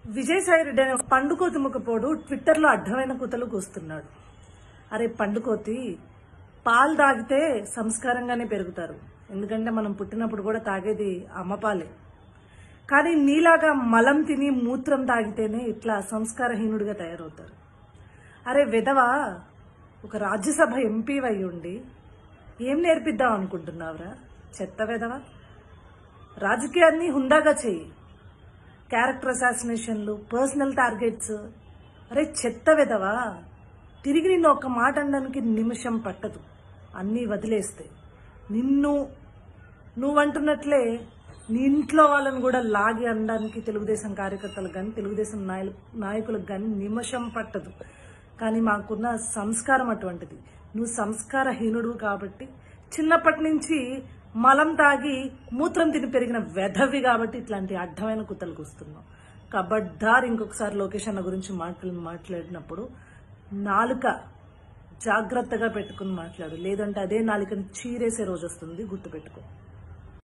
విజయసాయి రెడ్డి అనే ఒక పండుకోతి ముఖపోడు ట్విట్టర్లో అడ్డమైన కుతలు కూస్తున్నాడు అరే పండుకోతి పాలు తాగితే సంస్కారంగానే పెరుగుతారు ఎందుకంటే మనం పుట్టినప్పుడు కూడా తాగేది అమ్మ పాలే కానీ నీలాగా మలం తిని మూత్రం తాగితేనే ఇట్లా సంస్కారహీనుడిగా తయారవుతారు అరే విధవ ఒక రాజ్యసభ ఎంపీ అయి ఉండి ఏం నేర్పిద్దాం అనుకుంటున్నావురా చెత్త విధవ రాజకీయాన్ని హుందాగా చెయ్యి క్యారెక్టర్ అసాసినేషన్లు పర్సనల్ టార్గెట్స్ అరే చెత్త విధవా తిరిగి నిన్ను ఒక మాట అనడానికి నిమిషం పట్టదు అన్నీ వదిలేస్తే నిన్ను నువ్వంటున్నట్లే నీ ఇంట్లో వాళ్ళని కూడా లాగి అనడానికి తెలుగుదేశం కార్యకర్తలకు కానీ తెలుగుదేశం నాయలు నాయకులకు కానీ నిమిషం పట్టదు కానీ మాకున్న సంస్కారం అటువంటిది నువ్వు సంస్కారహీనుడు కాబట్టి చిన్నప్పటి నుంచి మలం తాగి మూత్రం తిని పెరిగిన వెధవి కాబట్టి ఇట్లాంటి అడ్డమైన కుత్తలకు వస్తున్నావు కబడ్దార్ ఇంకొకసారి లోకేష్ అన్న గురించి మాటలు మాట్లాడినప్పుడు నాలుక జాగ్రత్తగా పెట్టుకుని మాట్లాడు లేదంటే అదే నాలుకని చీరేసే రోజు వస్తుంది గుర్తుపెట్టుకో